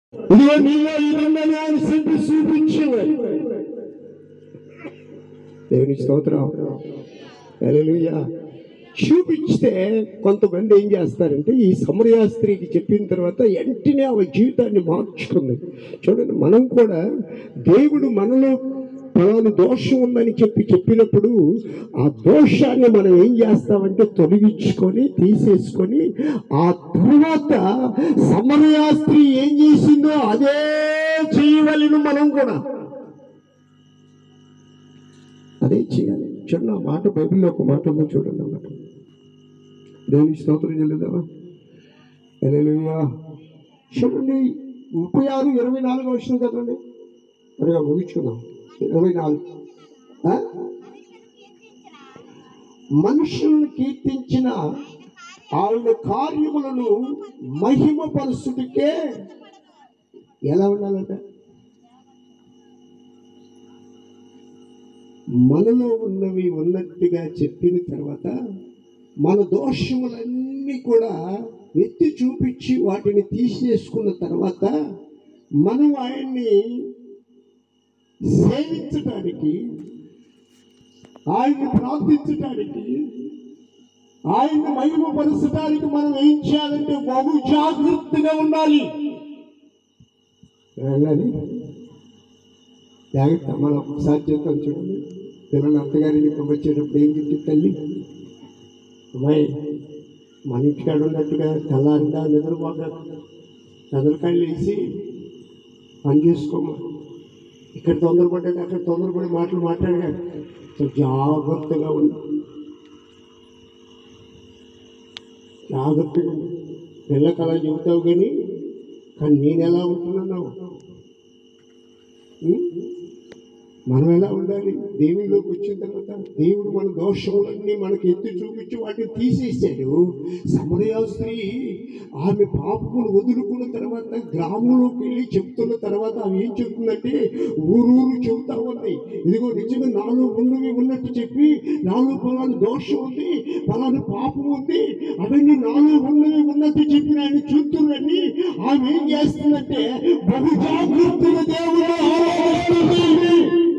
ఇదిగో నీలో ఇరుందని ఆయన చెప్పి చూపించేవాడు దేవుని స్తోత్రం హల్లెలూయా చూపిస్తే కొంతమంది ఏం చేస్తారంటే ఈ సమరయా స్త్రీకి చెప్పిన తర్వాత వెంటనే ఆమె జీవితాన్ని మార్చుకుంది చూడండి మనం కూడా దేవుడు మనలో పలాను దోషం ఉందని చెప్పి చెప్పినప్పుడు ఆ దోషాన్ని మనం ఏం చేస్తామంటే తొలగించుకొని తీసేసుకొని ఆ తర్వాత సమరయా స్త్రీ ఏం చేసిందో అదే చేయవలను మనం కూడా అదే చేయాలి చూడండి ఆ మాట బైబిల్లో ఒక మాట ఉందో చూడండి అన్నమాట దేవుని స్తోత్రం చెల్లిద్దామా హల్లెలూయా చూడండి ముప్పై ఆరు ఇరవై నాలుగు వచ్చిన కదండి మరిగా ముగించుకుందాం ఇరవై నాలుగు ఆ? మనుషులను కీర్తించిన ఆయన కార్యములను మహిమపరుచుటకే ఎలా ఉండాలంటే మనలో ఉన్నవి ఉన్నట్టుగా చెప్పిన తర్వాత మన దోషములన్నీ కూడా ఎత్తి చూపించి వాటిని తీసేసుకున్న తర్వాత మనం ఆయన్ని సేవించడానికి ఆయన్ని ప్రార్థించడానికి ఆయన్ని మహిమపరచడానికి మనం ఏం చేయాలంటే బహు జాగ్రత్తగా ఉండాలి వెళ్ళాలి జాగ్రత్త మనం ఒకసారి చేద్దాం చూడండి పిల్లలు అత్తగారికి వచ్చేటప్పుడు ఏం చెప్తుంది తల్లి అమ్మాయి మన ఇంటికాడ ఉన్నట్టుగా తెల్లారిందా నిద్రపోక చంద్రకాయలు వేసి పని చేసుకోమా ఇక్కడ తొందరపడ్డాడు అక్కడ తొందరపడి మాటలు మాట్లాడాడు సో జాగ్రత్తగా ఉండు జాగ్రత్తగా ఉండు పిల్లకి అలా చెబుతావు కానీ కానీ నేను ఎలా ఉంటున్నావు ఉం? మనం ఎలా ఉండాలి దేవునిలోకి వచ్చిన తర్వాత దేవుడు మన దోషములన్నీ మనకి ఎత్తి చూపించి వాటిని తీసేసాడు సమరయా స్త్రీ ఆమె పాపమును వదులుకున్న తర్వాత గ్రామంలోకి వెళ్ళి చెప్తున్న తర్వాత ఆమె ఏం చెప్తుందంటే ఊరూరు చెబుతా ఉంది ఇదిగో నిజంగా నాలో ఉన్నవి ఉన్నట్టు చెప్పి నాలో పలాను దోషం ఉంది పలాను పాపం ఉంది అవన్నీ నాలో ఉన్నవి ఉన్నట్టు చెప్పి ఆయన చూస్తున్నాన్ని ఆమె ఏం చేస్తుందంటే బహు జాగ్రత్తగా దేవుడు ఆరాధిస్తుంది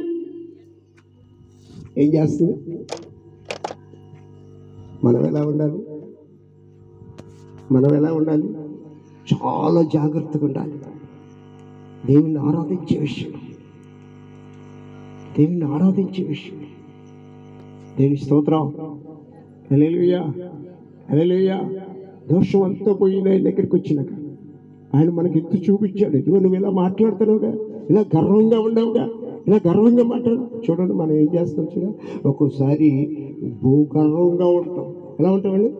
ఏం చేస్తుంది మనం ఎలా ఉండాలి మనం ఎలా ఉండాలి చాలా జాగ్రత్తగా ఉండాలి దేవుణ్ణి ఆరాధించే విషయం దేవుణ్ణి ఆరాధించే విషయం దేవుని స్తోత్రం హల్లెలూయా హల్లెలూయా దోషం అంతా పోయిన ఆయన దగ్గరికి వచ్చినాక ఆయన మనకి ఎత్తు చూపించాడు ఇదిగో నువ్వు ఇలా మాట్లాడుతున్నావుగా ఇలా గర్వంగా ఉండవుగా ఇలా గర్వంగా మాట్లాడు చూడండి మనం ఏం చేస్తాం చూడ ఒక్కోసారి భూ గర్వంగా ఉంటాం ఎలా ఉంటామండి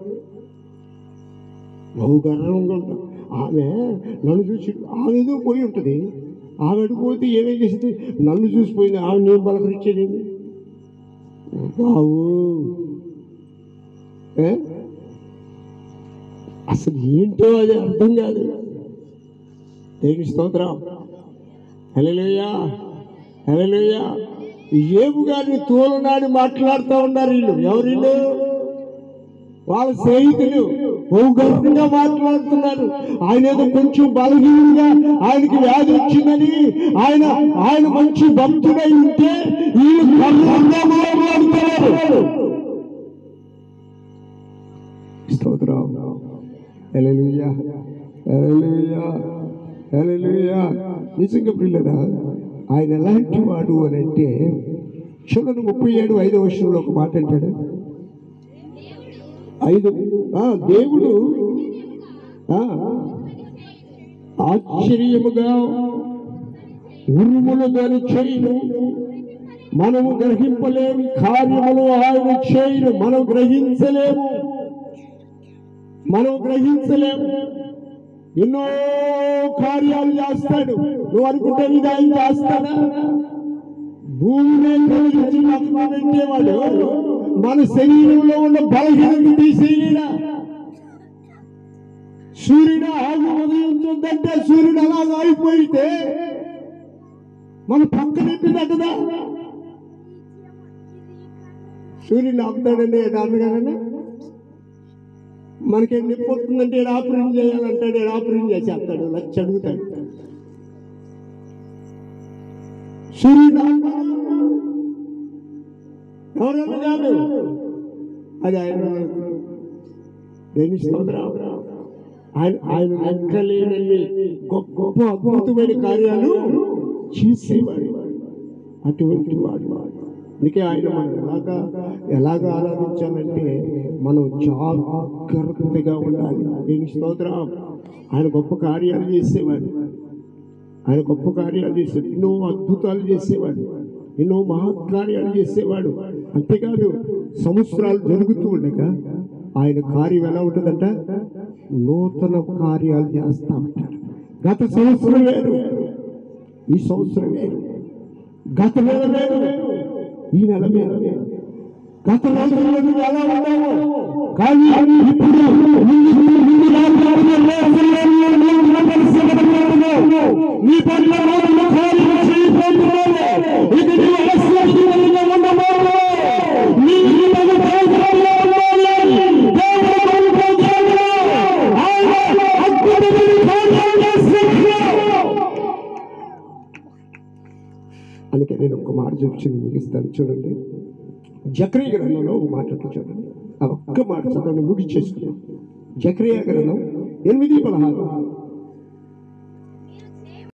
బహు గర్వంగా ఉంటాం ఆమె నన్ను చూసి ఆమె ఏదో పోయి ఉంటుంది ఆమె పోతే ఏమేం చేసింది నన్ను చూసిపోయింది ఆమె నేను పలకరించేది బావు ఏ? అసలు ఏంటో అది అర్థం కాదు దేవుని స్తోత్రం హల్లెలూయా హల్లెలూయా ఏబు గారిని తోలనాడి మాట్లాడుతూ ఉన్నారు వీళ్ళు ఎవరు వీళ్ళు వాళ్ళ స్నేహితులు బహుగర్వంగా మాట్లాడుతున్నారు ఆయన ఏదో కొంచెం బలహీనుగా ఆయనకి వ్యాధి వచ్చిందని ఆయన ఆయన మంచి భక్తుడై ఉంటే వీళ్ళు గర్వంగా మాట్లాడుతున్నారు స్తోత్రం హల్లెలూయా హల్లెలూయా హల్లెలూయా నిజంగా పిల్లరా ఆయన ఎలాంటి వాడు అని అంటే చూడండి ముప్పై ఏడు ఐదో వర్షంలో ఒక మాట అంటాడు ఐదు ఆ, దేవుడు ఆ, ఆశ్చర్యముగా ఉరుములు దాని చేయను మనము గ్రహింపలేని కార్యములు ఆయన చేయను మనం గ్రహించలేము మనం గ్రహించలేము ఎన్నో కార్యాలు చేస్తాడు నువ్వు అనుకుంటే ఇది ఆయన చేస్తాడా భూమిని కలిగించి పక్కన పెట్టేవాడు మన శరీరంలో ఉన్న బలహీనత తీసేయడా సూర్యుడు ఆగు ఉదయించుందంటే సూర్యుడు అలా ఆగిపోయితే మన పక్కనెట్టి తగ్గదా సూర్యుడు ఆపుతాడండి దానిగానే మనకి నొప్పి వస్తుందంటే ఈడు ఆపరేషన్ చేయాలంటాడు ఈడు ఆపరేషన్ చేసేస్తాడు లక్ష అడుగుతాడు సూర్యుడు ఎవరెవరు కాదు అది ఆయన దేని స్తోత్రం ఆయన ఆయన లెక్కలేనన్ని గొప్ప గొప్ప అద్భుతమైన కార్యాలు చేసేవాడు అటువంటి వాడు అందుకే ఆయన మనం ఎలాగా ఎలాగ ఆరాధించాలంటే మనం జాగ్రత్తగా ఉండాలి దేని స్తోత్రం ఆయన గొప్ప కార్యాలు చేసేవాడు ఆయన గొప్ప కార్యాలు చేసేవాడు ఎన్నో అద్భుతాలు చేసేవాడు ఎన్నో మహత్కార్యాలు చేసేవాడు అంతేకాదు సంవత్సరాలు జరుగుతూ ఉండగా ఆయన కార్యం ఎలా ఉంటుందంట నూతన కార్యాలు చేస్తా ఉంటాడు గత సంవత్సరం వేరు ఈ సంవత్సరం వేరు గత నెల వేరు ఈ నెల వేరు గత రోజుల్లో నువ్వు ఎలా ఉన్నావు కానీ ఇప్పుడు నిన్ను నిన్ను రాబోతున్న రోజుల్లో నీవు ఉన్న పరిస్థితుల్లో నీ పట్ల రోజులు కార్యం చేయబోతున్నావు ఇక నీవు అలస్యంగా ఉండబోతున్నావు నీ జీవితం ప్రయోజనంలో ఉండాలి దేవుడు మనకు దేవుడు ఆయన అద్భుతమైన కార్యాలు చేస్తున్నాడు అందుకే నేను ఒక మాట చూపించి ముగిస్తాను చూడండి జక్రియ గ్రంథంలో ఒక మాట ఉంటుంది చూడండి ఆ ఒక్క మాట చదవండి ముగిచ్చేసుకున్నాం జక్రియ గ్రంథం ఎనిమిది పదహారు